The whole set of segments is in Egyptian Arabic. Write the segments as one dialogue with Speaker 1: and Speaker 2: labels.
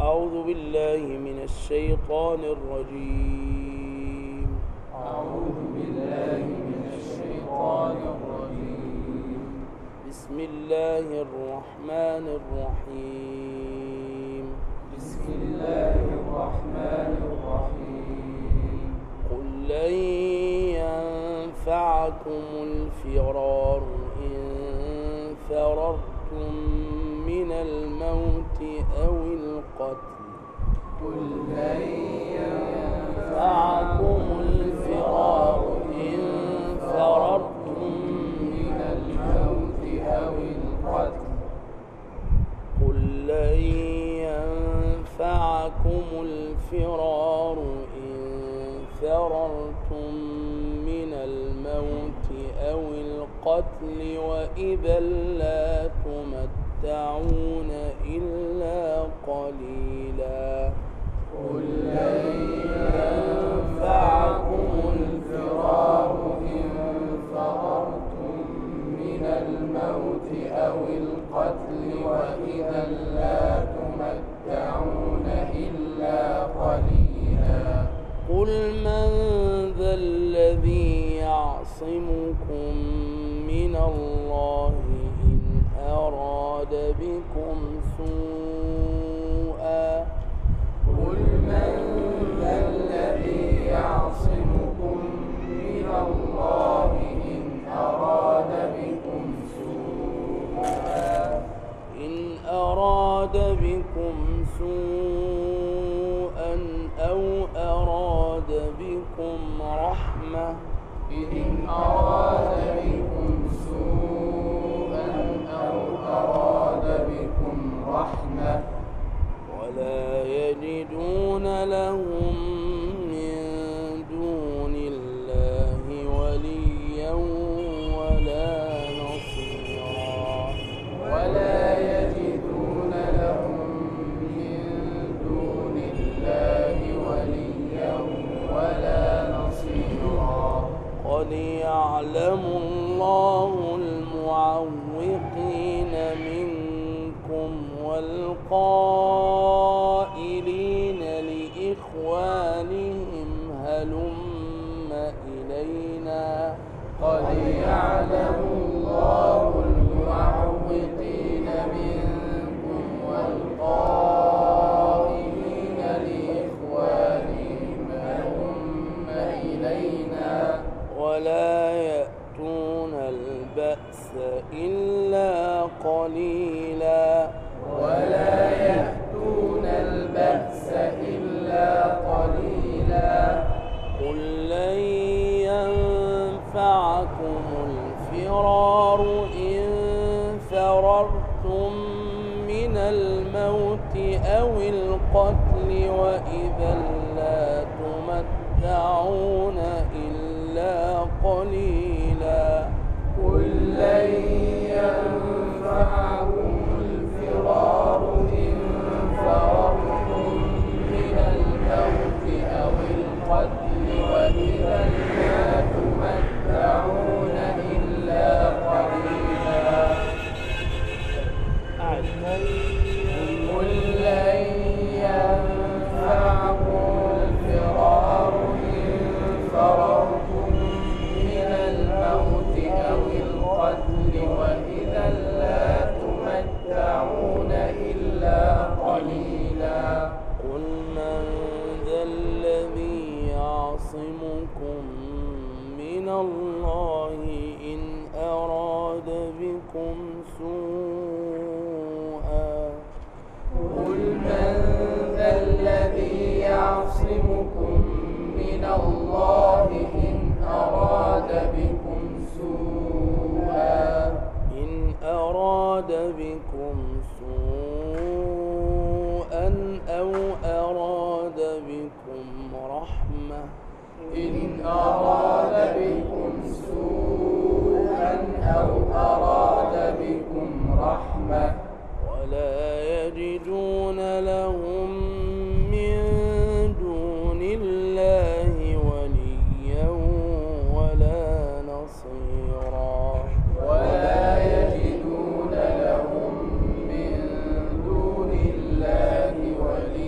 Speaker 1: أعوذ بالله من الشيطان الرجيم
Speaker 2: أعوذ بالله من الشيطان الرجيم
Speaker 1: بسم الله الرحمن الرحيم
Speaker 2: بسم الله الرحمن الرحيم
Speaker 1: قل لن ينفعكم الفرار إن فررتم من الموت أو القتل
Speaker 2: قل لن
Speaker 1: ينفعكم الفرار إن فررتم
Speaker 2: من الموت أو القتل
Speaker 1: قل لن ينفعكم الفرار إن فررتم من الموت أو القتل وإذا لا تمتعون إلا قليلا
Speaker 2: قل لن ينفعكم الفرار إن فررتم من الموت أو القتل وإذا لا تمتعون إلا قليلا
Speaker 1: قل من ذا الذي يعصمكم من الله إن أراد بكم سوءا
Speaker 2: قل من ذا الذي يعصمكم من الله إن أراد بكم سوءا
Speaker 1: إن أراد بكم سوءا أو أراد بكم رحمة
Speaker 2: إن أراد بكم سوءا أو أراد بكم رحمة
Speaker 1: ولا يجدون لهم من دون الله وليا ولا نصيرا
Speaker 2: ولا يجدون لهم من دون الله وليا ولا نصيرا
Speaker 1: قد يعلم الله المعوقين منكم والقائلين لإخوانهم هلم إلينا
Speaker 2: قد يعلم الله المعوقين منكم والقائلين لإخوانهم هلم إلينا
Speaker 1: ولا يأتون البأس إلا قليلا
Speaker 2: ولا يأتون البأس إلا قليلا
Speaker 1: قل لن ينفعكم الفرار إن فررتم من الموت أو القتل وإذا لا تمتعون إلا قليلا
Speaker 2: قل لن ينفعكم الفرار إن فررتم من الموت أو القتل وإذا لا تمتعون إلا قليلا قل لن ينفعكم الفرار إن فررتم من الموت أو القتل وإذا لا تمتعون إلا قليلا
Speaker 1: قل من ذا الذي يعصمكم من الله إن أراد بكم سوءا
Speaker 2: قل من ذا الذي يعصمكم من الله إن أراد بكم سوءا
Speaker 1: إن أراد بكم سوءا أو أراد بكم رحمة
Speaker 2: إن أراد بكم سوءا أو أراد بكم رحمة
Speaker 1: ولا يجدون لهم من دون الله وليا ولا نصيرا
Speaker 2: ولا يجدون لهم من دون الله وليا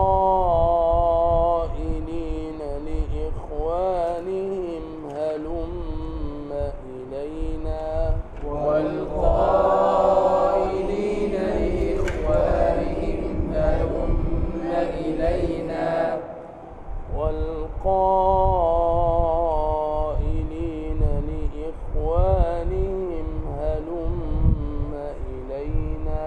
Speaker 1: والقائلين لإخوانهم هلم إلينا
Speaker 2: والقائلين لإخوانهم هلم إلينا
Speaker 1: والقائلين لإخوانهم هلم إلينا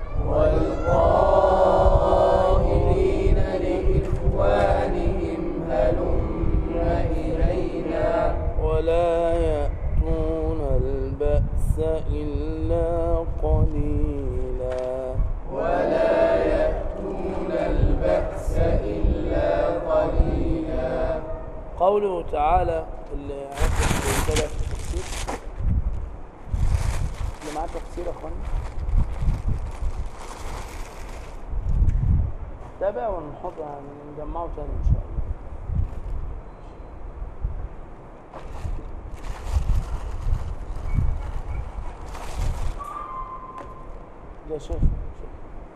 Speaker 2: والقائلين لإخوانهم هلم إلينا
Speaker 1: ولا يأتون البأس إلا قليلا
Speaker 2: ولا يأتون البأس إلا قليلا
Speaker 1: قوله تعالى اللي عندك كده في التفسير اللي معاه تفسير يا اخوانا تابع ونحط يعني نجمعه تاني ان شاء الله يا شيخ شيخ.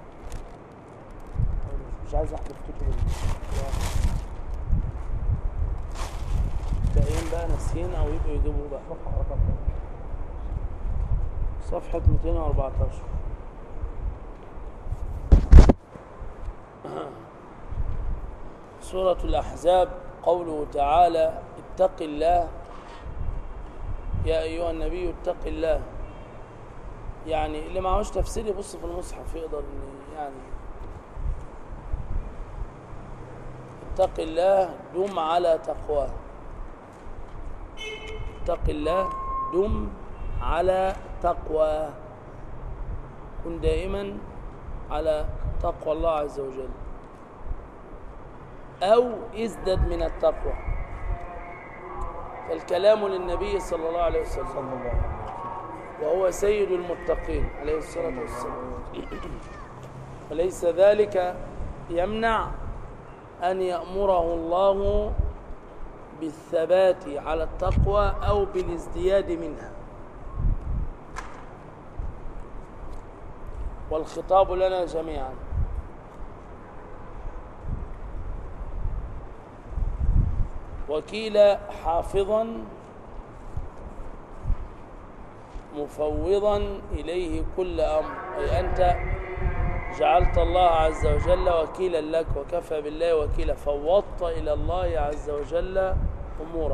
Speaker 1: مش عايز احذف كتب ال- باقيين بقى ناسيين او يبقوا يجيبوا بقى صفحة 214 سورة الأحزاب قوله تعالى اتق الله يا أيها النبي اتق الله يعني اللي معهوش تفسير يبص في المصحف يقدر إن يعني اتق الله دم على تقواه اتق الله دم على تقوى كن دائما على تقوى الله عز وجل أو ازدد من التقوى فالكلام للنبي صلى الله عليه وسلم وهو سيد المتقين عليه الصلاة والسلام وليس ذلك يمنع أن يأمره الله بالثبات على التقوى أو بالازدياد منها والخطاب لنا جميعا وكيل حافظا مفوضا إليه كل أمر أي أنت جعلت الله عز وجل وكيلا لك وكفى بالله وكيلا فوضت إلى الله عز وجل أمورك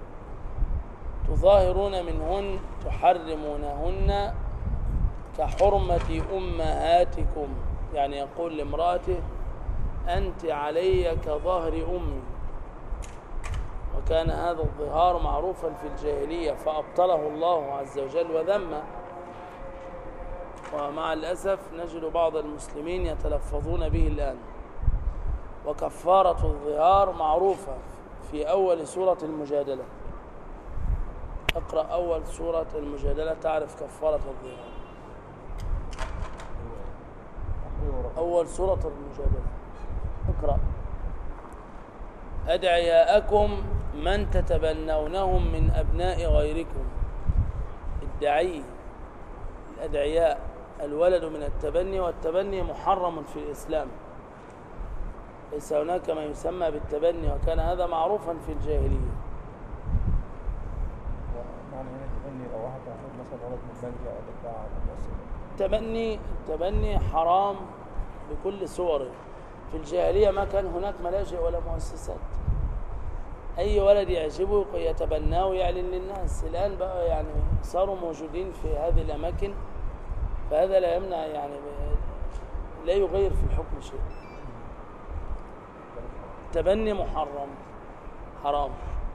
Speaker 1: تظاهرون منهن تحرمونهن كحرمة أمهاتكم يعني يقول لامرأته أنت علي كظهر أمي وكان هذا الظهار معروفا في الجاهلية فأبطله الله عز وجل وذمه ومع الأسف نجد بعض المسلمين يتلفظون به الآن وكفارة الظهار معروفة في أول سورة المجادلة اقرأ أول سورة المجادلة تعرف كفارة الظهار أول سورة المجادلة اقرأ أدعياءكم من تتبنونهم من أبناء غيركم الدعي الأدعياء الولد من التبني والتبني محرم في الإسلام ليس هناك ما يسمى بالتبني وكان هذا معروفا في الجاهلية
Speaker 3: معنى هنا تبني لو واحد هياخد مثلا ولد من بنك او بتاع المؤسسة
Speaker 1: التبني التبني حرام بكل صوره في الجاهلية ما كان هناك ملاجئ ولا مؤسسات أي ولد يعجبه يتبناه ويعلن للناس الآن بقى يعني صاروا موجودين في هذه الأماكن فهذا لا يمنع يعني لا يغير في الحكم شيء التبني محرم حرام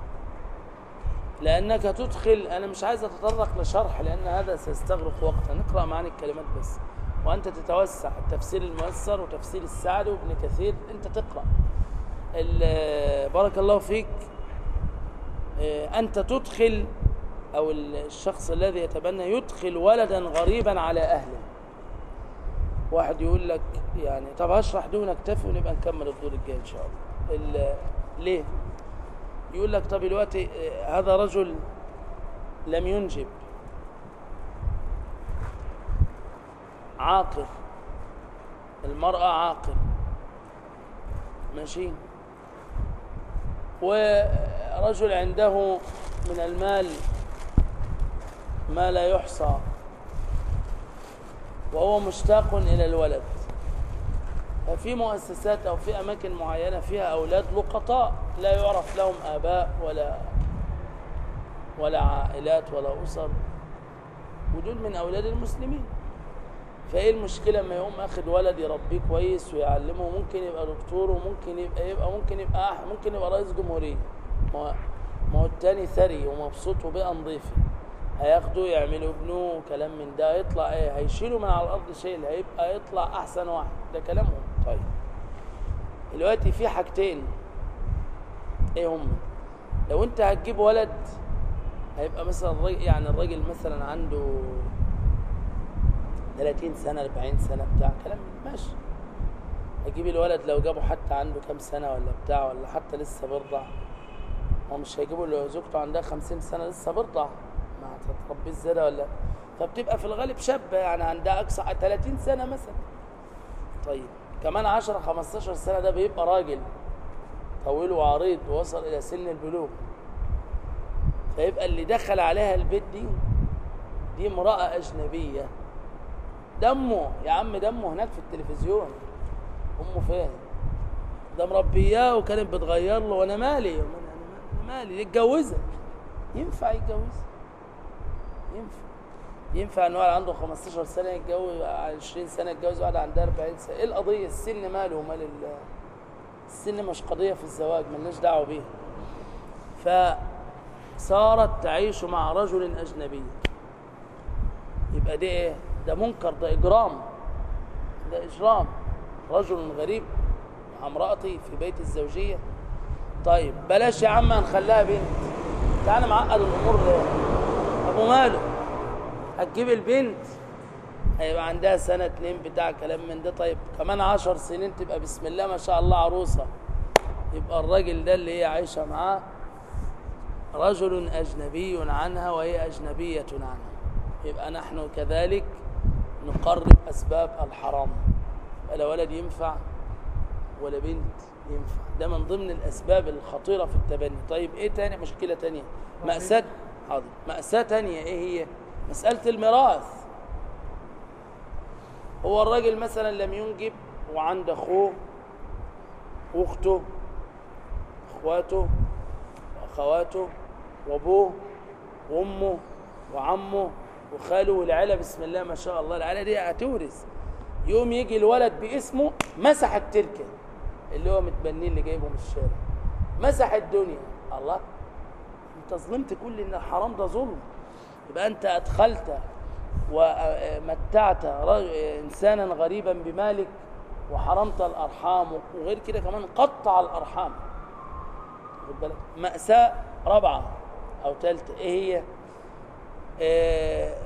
Speaker 1: لأنك تدخل أنا مش عايز أتطرق لشرح لأن هذا سيستغرق وقتا نقرأ معاني الكلمات بس وأنت تتوسع التفسير الميسر وتفسير السعدي وابن كثير أنت تقرأ ال- بارك الله فيك آه، أنت تدخل أو الشخص الذي يتبنى يدخل ولدا غريبا على أهله واحد يقول لك يعني طب هشرح دون اكتفي ونبقى نكمل الدور الجاي إن شاء الله ال- ليه يقول لك طب دلوقتي آه، هذا رجل لم ينجب عاقر المرأة عاقر ماشي ورجل عنده من المال ما لا يحصى وهو مشتاق إلى الولد ففي مؤسسات أو في أماكن معينة فيها أولاد لقطاء لا يعرف لهم آباء ولا ولا عائلات ولا أسر ودول من أولاد المسلمين فايه المشكله لما يقوم اخد ولد يربيه كويس ويعلمه ممكن يبقى دكتور وممكن يبقى يبقى ممكن يبقى أح ممكن يبقى رئيس جمهوريه ما هو- ما هو التاني ثري ومبسوط وبقى نظيفه هياخدوه يعملوا ابنه كلام من ده يطلع ايه هيشيلوا من على الارض شيء هيبقى يطلع احسن واحد ده كلامهم طيب دلوقتي في حاجتين ايه هم لو انت هتجيب ولد هيبقى مثلا الراجل يعني الراجل مثلا عنده 30 سنة 40 سنة بتاع كلام ماشي هجيب الولد لو جابه حتى عنده كام سنة ولا بتاع ولا حتى لسه بيرضع هو مش هيجيبوا لو زوجته عندها 50 سنة لسه بيرضع ما هتربيه ازاي ده ولا فبتبقى في الغالب شابة يعني عندها أقصى 30 سنة مثلا طيب كمان 10 15 سنة ده بيبقى راجل طويل وعريض ووصل إلى سن البلوغ فيبقى اللي دخل عليها البيت دي دي امرأة أجنبية دمه يا عم دمه هناك في التلفزيون امه فين ده مربياه وكانت بتغير له وانا مالي انا مالي يتجوزها ينفع يتجوزها ينفع ينفع ان واحد عنده 15 سنه يتجوز 20 سنه يتجوز واحده عندها 40 سنه ايه القضيه السن ماله ومال ال- السن مش قضيه في الزواج ملناش دعوه بيها فصارت تعيش مع رجل اجنبي يبقى ده ايه ده منكر ده اجرام ده اجرام رجل غريب مع امرأتي في بيت الزوجية طيب بلاش يا عم هنخليها بنت تعالى معقد الامور ليه ابو ماله هتجيب البنت هيبقى عندها سنة اتنين بتاع كلام من ده طيب كمان عشر سنين تبقى بسم الله ما شاء الله عروسة يبقى الراجل ده اللي هي عايشة معاه رجل أجنبي عنها وهي أجنبية عنه يبقى نحن كذلك نقرب أسباب الحرام ولا ولد ينفع ولا بنت ينفع ده من ضمن الأسباب الخطيرة في التبني طيب إيه تاني مشكلة تانية مأساة حاضر مأساة تانية إيه هي مسألة الميراث هو الراجل مثلا لم ينجب وعنده أخوه وأخته أخواته وأخواته وأبوه وأمه وعمه وخاله والعيلة بسم الله ما شاء الله العيلة دي هتورث يوم يجي الولد باسمه مسح التركة اللي هو متبنيه اللي جايبه من الشارع مسح الدنيا الله انت ظلمت كل ان الحرام ده ظلم يبقى انت ادخلت ومتعت رج- انسانا غريبا بمالك وحرمت الارحام وغير كده كمان قطع الارحام خد بالك مأساة رابعة أو ثالثة إيه هي؟ آه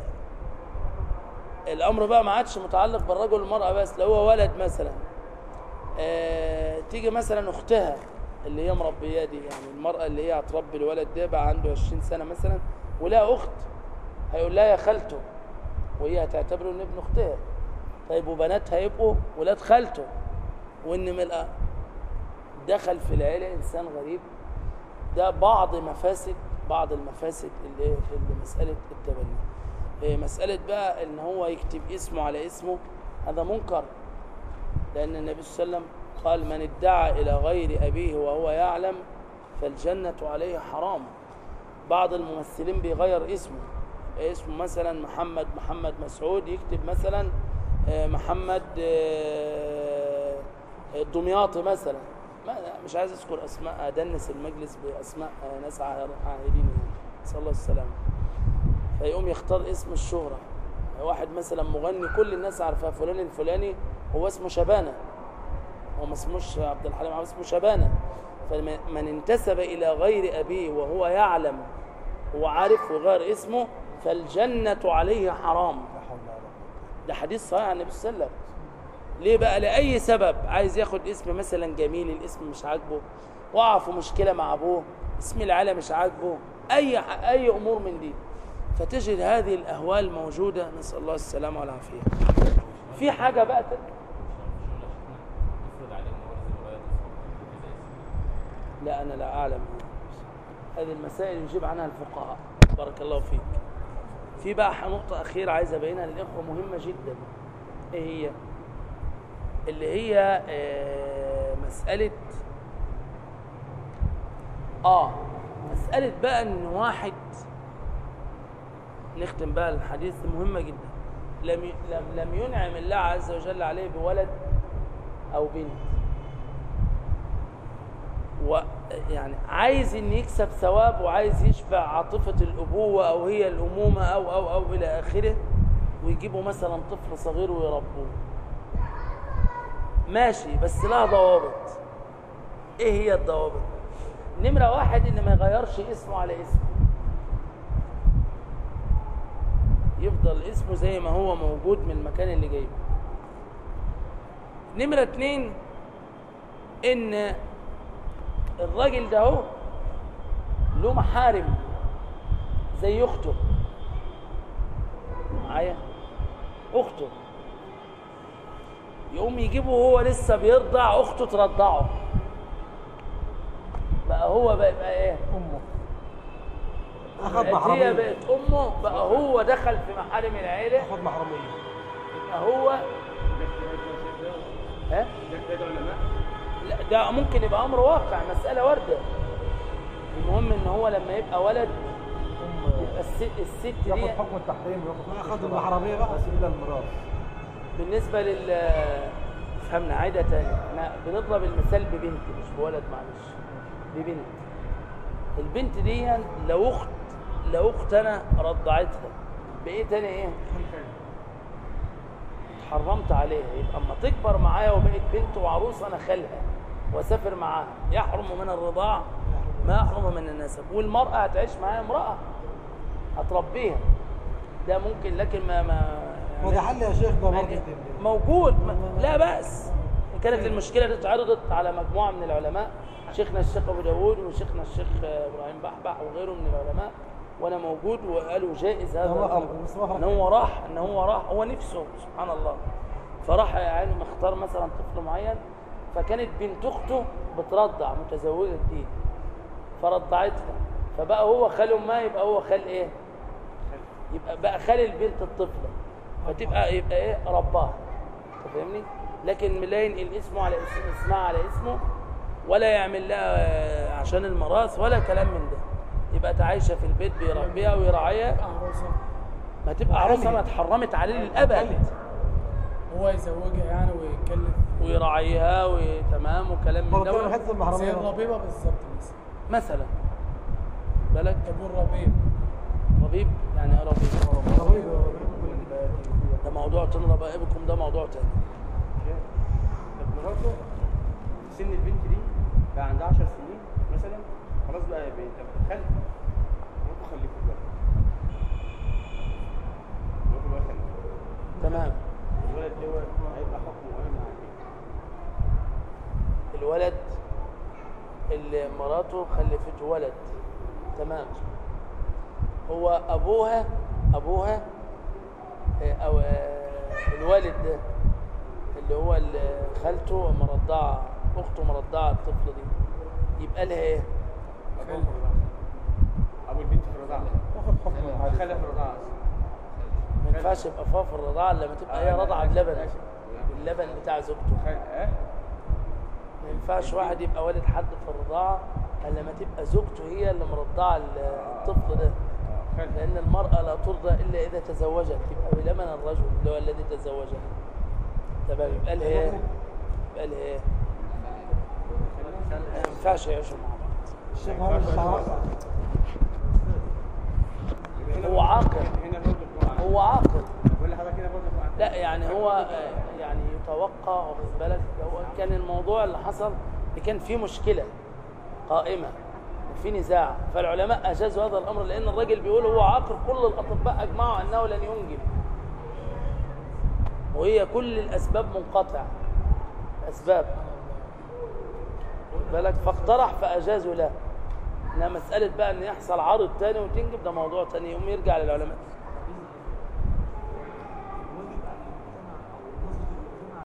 Speaker 1: الأمر بقى ما عادش متعلق بالرجل والمرأة بس لو هو ولد مثلا آه تيجي مثلا أختها اللي هي مربياه دي يعني المرأة اللي هي هتربي الولد ده بقى عنده 20 سنة مثلا ولها أخت هيقول لها يا خالته وهي هتعتبره إن ابن أختها طيب وبناتها يبقوا ولاد خالته وإن من الأ- دخل في العيلة إنسان غريب ده بعض مفاسد بعض المفاسد اللي اللي مسألة التبني إيه مسألة بقى إن هو يكتب اسمه على اسمه هذا منكر لأن النبي صلى الله عليه وسلم قال من ادعى إلى غير أبيه وهو يعلم فالجنة عليه حرام بعض الممثلين بيغير اسمه يبقى اسمه مثلا محمد محمد مسعود يكتب مثلا آه، محمد آه، الدمياطي مثلا ما مش عايز اذكر اسماء ادنس المجلس باسماء آه، ناس عاهر- عاهرين يعني نسال الله السلامه فيقوم يختار اسم الشهره واحد مثلا مغني كل الناس عارفاه فلان الفلاني هو اسمه شبانه هو ما اسموش عبد الحليم عبد اسمه شبانه فمن انتسب الى غير ابيه وهو يعلم هو عارف وغير اسمه فالجنه عليه حرام
Speaker 3: لا حول ولا قوة
Speaker 1: ده حديث صحيح عن النبي صلى الله عليه وسلم ليه بقى لاي سبب عايز ياخد اسم مثلا جميل الاسم مش عاجبه وقع في مشكله مع ابوه اسم العيله مش عاجبه اي اي امور من دي فتجد هذه الاهوال موجوده نسال الله السلامه والعافيه في حاجه بقى ت-
Speaker 4: افرض عليه ان هو لازم يغير اسمه
Speaker 1: لا أنا لا أعلم هذه المسائل يجيب عنها الفقهاء بارك الله فيك في بقى نقطة أخيرة عايز أبينها للإخوة مهمة جدا إيه هي؟ اللي هي آه، مسألة آه مسألة بقى إن واحد نختم بقى الحديث مهمة جدا لم ي- لم لم ينعم الله عز وجل عليه بولد أو بنت ويعني عايز ان يكسب ثواب وعايز يشبع عاطفة الأبوة أو هي الأمومة أو أو أو إلى آخره ويجيبوا مثلا طفل صغير ويربوه ماشي بس لها ضوابط ايه هي الضوابط نمرة واحد ان ما يغيرش اسمه على اسمه يفضل اسمه زي ما هو موجود من المكان اللي جايبه نمرة اتنين ان الراجل ده هو له محارم زي اخته معايا اخته يقوم يجيبه وهو لسه بيرضع اخته ترضعه بقى هو بقى, بقى ايه
Speaker 3: امه
Speaker 4: اخذ
Speaker 1: بقت هي
Speaker 4: محرميه
Speaker 1: بقت امه بقى هو دخل في محارم العيله
Speaker 4: اخذ محرميه
Speaker 1: يبقى هو ها لا ده ممكن يبقى امر واقع مساله وارده المهم ان هو لما يبقى ولد يبقى الست, الست
Speaker 3: ياخد
Speaker 1: دي
Speaker 3: حكم التحريم وياخد
Speaker 4: أخذ المحرمية بقى.
Speaker 3: بس الى الميراث
Speaker 1: بالنسبه لل فهمنا عايده تاني احنا بنضرب المثال ببنت مش بولد معلش ببنت البنت دي لو اخت لو اخت انا رضعتها بايه تاني ايه حرمت عليها يبقى اما تكبر معايا وبقت بنت وعروس انا خالها واسافر معاها يحرم من الرضاع ما يحرم من النسب والمراه هتعيش معايا امراه هتربيها ده ممكن لكن ما ما
Speaker 4: ما ده حل يا شيخ ده برضه
Speaker 1: يعني موجود ما- لا بأس إن كانت المشكلة دي اتعرضت على مجموعة من العلماء شيخنا الشيخ أبو داود وشيخنا الشيخ إبراهيم بحبح وغيره من العلماء وأنا موجود وقالوا جائز هذا
Speaker 3: هو
Speaker 1: الأمر.
Speaker 3: أبو مصطفى.
Speaker 1: إن هو راح إن هو راح هو نفسه سبحان الله فراح يعني مختار مثلا طفل معين فكانت بنت أخته بترضع متزوجة جديد فرضعتها فبقى هو خال أمها يبقى هو خال إيه؟ يبقى بقى خال البنت الطفلة فتبقى يبقى ايه رباها أنت فاهمني لكن لا ينقل اسمه على اسم اسمها على اسمه ولا يعمل لها آه، عشان الميراث ولا كلام من ده يبقى تعيشه في البيت بيربيها ويراعيها
Speaker 2: عروسة
Speaker 1: ما تبقى عروسه ما اتحرمت عليه للابد
Speaker 2: هو يزوجها يعني ويتكلف
Speaker 1: ويراعيها وتمام وكلام من
Speaker 4: برضه
Speaker 1: ده
Speaker 4: حته
Speaker 2: زي
Speaker 4: المحرميه
Speaker 2: الربيبة بالظبط مثلا
Speaker 1: مثلا بالك
Speaker 2: ابو الربيب
Speaker 1: ربيب يعني ايه ربيب
Speaker 4: رهيب
Speaker 1: ده موضوع تاني ربائبكم ده موضوع تاني
Speaker 5: طب مراته سن البنت دي بقى عندها 10 سنين مثلا خلاص بقى بقت خلف مراته خلفت بقى مراته بقى خلفت
Speaker 1: تمام
Speaker 5: الولد ده هيبقى حكمه ايه مع البنت
Speaker 1: الولد اللي مراته خلفته ولد تمام هو ابوها ابوها آه، او آه، الوالد ده اللي هو اللي خالته مرضعه اخته مرضعه الطفل دي يبقى لها ايه
Speaker 5: ابوه في الرضاعة. ابو البنت في الرضاعه
Speaker 3: واخد حكم عادي
Speaker 5: خلف الرضاعه
Speaker 1: ما ينفعش يبقى فيها في الرضاعه إلا لما تبقى هي رضعه بلبن اللبن بتاع زوجته
Speaker 5: خل... اه
Speaker 1: ما ينفعش واحد يبقى والد حد في الرضاعه الا لما تبقى زوجته هي اللي مرضعه الطفل ده
Speaker 5: خلف
Speaker 1: لأن المرأة لا ترضى إلا إذا تزوجت يبقى بلمن الرجل اللي هو الذي تزوجها تمام يبقى لها إيه؟ يبقى لها إيه؟ ما ينفعش يعيشوا مع بعض
Speaker 4: الشيخ محمد الشعراء
Speaker 1: هو عاقل
Speaker 5: هنا برضه القرآن.
Speaker 1: هو عاقل
Speaker 5: بقول لحضرتك هنا برضه القرآن.
Speaker 1: لا يعني هو آه، يعني يتوقع واخد بالك هو كان الموضوع اللي حصل اللي كان فيه مشكلة قائمة وفي نزاع فالعلماء أجازوا هذا الأمر لأن الراجل بيقول هو عاقل كل الأطباء أجمعوا أنه لن ينجب وهي كل الأسباب منقطعة أسباب واخد بالك فاقترح فأجازوا له إنها مسألة بقى أن يحصل عرض تاني وتنجب ده موضوع تاني يقوم يرجع للعلماء